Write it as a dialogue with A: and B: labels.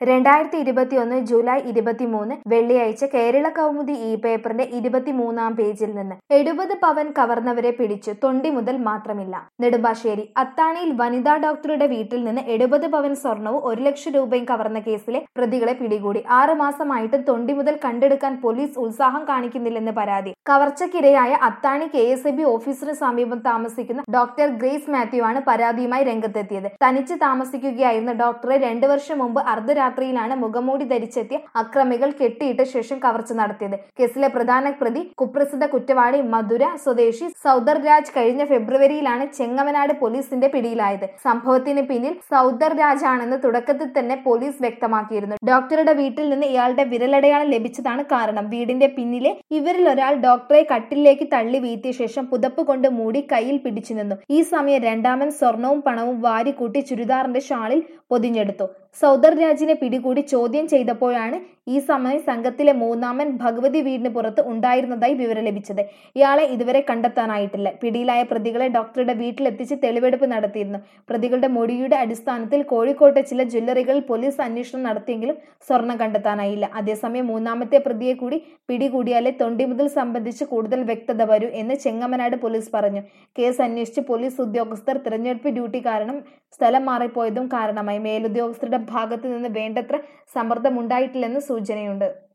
A: രണ്ടായിരത്തി ഇരുപത്തിയൊന്ന് ജൂലൈ ഇരുപത്തിമൂന്ന് വെള്ളിയാഴ്ച കേരള കൗമുദി ഈ പേപ്പറിന്റെ ഇരുപത്തിമൂന്നാം പേജിൽ നിന്ന് എഴുപത് പവൻ കവർന്നവരെ പിടിച്ചു തൊണ്ടി മുതൽ മാത്രമില്ല നെടുമ്പാശ്ശേരി അത്താണിയിൽ വനിതാ ഡോക്ടറുടെ വീട്ടിൽ നിന്ന് എഴുപത് പവൻ സ്വർണവും ഒരു ലക്ഷം രൂപയും കവർന്ന കേസിലെ പ്രതികളെ പിടികൂടി ആറ് മാസമായിട്ടും തൊണ്ടി മുതൽ കണ്ടെടുക്കാൻ പോലീസ് ഉത്സാഹം കാണിക്കുന്നില്ലെന്ന് പരാതി കവർച്ചയ്ക്കിരയായ Athani K S E B ഓഫീസിന് സമീപം താമസിക്കുന്ന ഡോക്ടർ ഗ്രേസ് മാത്യു ആണ് പരാതിയുമായി രംഗത്തെത്തിയത് തനിച്ച് താമസിക്കുകയായിരുന്ന ഡോക്ടറെ രണ്ടു വർഷം മുമ്പ് അർദ്ധരാത്രിയിലാണ് മുഖംമൂടി ധരിച്ചെത്തിയ അക്രമികൾ കെട്ടിയിട്ട ശേഷം കവർച്ച നടത്തിയത് കേസിലെ പ്രധാന പ്രതി കുപ്രസിദ്ധ കുറ്റവാളി മധുര സ്വദേശി സൗദർ രാജ് കഴിഞ്ഞ ഫെബ്രുവരിയിലാണ് ചെങ്ങമനാട് പോലീസിന്റെ പിടിയിലായത് സംഭവത്തിന് പിന്നിൽ സൗദർ രാജ് ആണെന്ന് തുടക്കത്തിൽ തന്നെ പോലീസ് വ്യക്തമാക്കിയിരുന്നു ഡോക്ടറുടെ വീട്ടിൽ നിന്ന് ഇയാളുടെ വിരലടയാളം ലഭിച്ചതാണ് കാരണം വീടിന്റെ പിന്നിലെ ഇവരിൽ ഒരാൾ ഡോക്ടറെ കട്ടിലേക്ക് തള്ളി വീഴ്ത്തിയ ശേഷം പുതപ്പ് കൊണ്ട് മൂടി കയ്യിൽ പിടിച്ചു നിന്നു ഈ സമയം രണ്ടാമൻ സ്വർണവും പണവും വാരിക്കൂട്ടി ചുരിദാറിന്റെ ഷാളിൽ പൊതിഞ്ഞെടുത്തു സൗദർ രാജിനെ പിടികൂടി ചോദ്യം ചെയ്തപ്പോഴാണ് ഈ സമയം സംഘത്തിലെ മൂന്നാമൻ ഭഗവതി വീടിന് പുറത്ത് ഉണ്ടായിരുന്നതായി വിവരം ലഭിച്ചത് ഇയാളെ ഇതുവരെ കണ്ടെത്താനായിട്ടില്ല പിടിയിലായ പ്രതികളെ ഡോക്ടറുടെ വീട്ടിലെത്തിച്ച് തെളിവെടുപ്പ് നടത്തിയിരുന്നു പ്രതികളുടെ മൊഴിയുടെ അടിസ്ഥാനത്തിൽ കോഴിക്കോട്ടെ ചില ജ്വല്ലറികളിൽ പോലീസ് അന്വേഷണം നടത്തിയെങ്കിലും സ്വർണം കണ്ടെത്താനായില്ല അതേസമയം മൂന്നാമത്തെ പ്രതിയെ കൂടി പിടികൂടിയാലേ തൊണ്ടി മുതൽ സംബന്ധിച്ച് കൂടുതൽ വ്യക്തത വരൂ എന്ന് ചെങ്ങമനാട് പോലീസ് പറഞ്ഞു കേസ് അന്വേഷിച്ച് പോലീസ് ഉദ്യോഗസ്ഥർ തിരഞ്ഞെടുപ്പ് ഡ്യൂട്ടി കാരണം സ്ഥലം മാറിപ്പോയതും കാരണമായി മേലുദ്യോഗസ്ഥരുടെ ഭാഗത്തു നിന്ന് വേണ്ടത്ര സമ്മർദ്ദമുണ്ടായിട്ടില്ലെന്ന് സൂചനയുണ്ട്